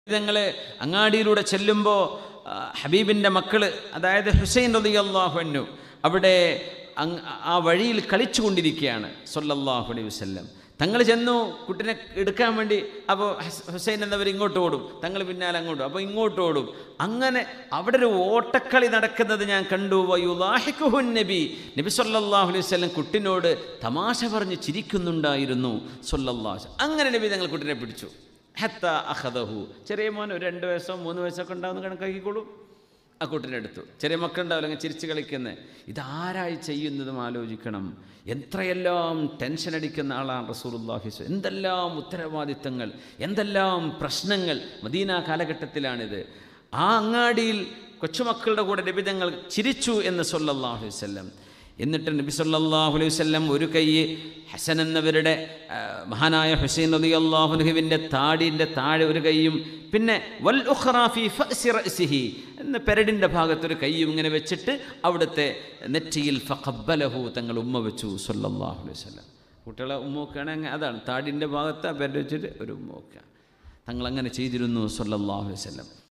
ഞങ്ങൾ അങ്ങാടിയിലൂടെ ചെല്ലുമ്പോൾ ഹബീബിൻ്റെ മക്കൾ അതായത് ഹുസൈൻ റതി അള്ളാഹുനു അവിടെ അങ് ആ വഴിയിൽ കളിച്ചുകൊണ്ടിരിക്കുകയാണ് സൊല്ലാഹു അലൈഹി വസ്ല്ലം തങ്ങൾ ചെന്നു കുട്ടിനെ എടുക്കാൻ വേണ്ടി അപ്പോൾ ഹുസൈൻ എന്നവർ ഇങ്ങോട്ട് ഓടും തങ്ങൾ പിന്നാലെ അങ്ങോട്ടും അപ്പോൾ ഇങ്ങോട്ട് ഓടും അങ്ങനെ അവിടെ ഒരു ഓട്ടക്കളി നടക്കുന്നത് ഞാൻ കണ്ടു വയുലാഹിക്കുഹുൻ നബി നബി സല്ലല്ലാഹു അലൈഹി വസല്ലം കുട്ടിനോട് തമാശ പറഞ്ഞ് ചിരിക്കുന്നുണ്ടായിരുന്നു സല്ലല്ലാഹു അങ്ങനെ നബി ഞങ്ങൾ കുട്ടിനെ പിടിച്ചു ഹത്ത അഹദഹു ചെറിയ മോൻ ഒരു രണ്ട് വയസ്സോ മൂന്ന് വയസ്സൊക്കെ ഉണ്ടാവുന്ന കണക്കാക്കിക്കോളൂ ആ കുട്ടിനെ എടുത്തു ചെറിയ മക്കളുണ്ടാവില്ല അങ്ങനെ ചിരിച്ച് കളിക്കുന്നത് ഇതാരായി ചെയ്യുന്നതും ആലോചിക്കണം എത്രയെല്ലാം ടെൻഷൻ അടിക്കുന്ന ആളാണ് റസൂലുല്ലാഹിസ് എന്തെല്ലാം ഉത്തരവാദിത്തങ്ങൾ എന്തെല്ലാം പ്രശ്നങ്ങൾ മദീന കാലഘട്ടത്തിലാണിത് ആ അങ്ങാടിയിൽ കൊച്ചുമക്കളുടെ കൂടെ ലഭിതങ്ങൾ ചിരിച്ചു എന്ന് സല്ലല്ലാഹു അലൈഹി വസല്ലം എന്നിട്ട് നബി സല്ലല്ലാഹു അലൈഹി വസല്ലം ഒരു കൈ ഹസൻ എന്നവരുടെ ആ, മഹാനായ ഹുസൈൻ റതി അള്ളാഹുനുഹുവിൻ്റെ താടിൻ്റെ താഴെ ഒരു കൈയും പിന്നെ വൽ ഉഖ്റാ ഫീ ഫഅ്സി റഅ്സിഹി എന്ന പെരടിൻ്റെ ഭാഗത്തൊരു കൈയും ഇങ്ങനെ വെച്ചിട്ട് അവിടുത്തെ നെറ്റിയിൽ ഫഖബ്ബലഹു തങ്ങൾ ഉമ്മ വെച്ചു സല്ലല്ലാഹു അലൈഹി വസല്ലം കുട്ടികളെ ഉമ്മ വെക്കുകയാണെങ്കിൽ അതാണ് താടിൻ്റെ ഭാഗത്ത് ആ പെരട് വെച്ചിട്ട് ഒരു ഉമ്മ വെക്കുക തങ്ങൾ അങ്ങനെ ചെയ്തിരുന്നു സല്ലല്ലാഹു അലൈഹി വസല്ലം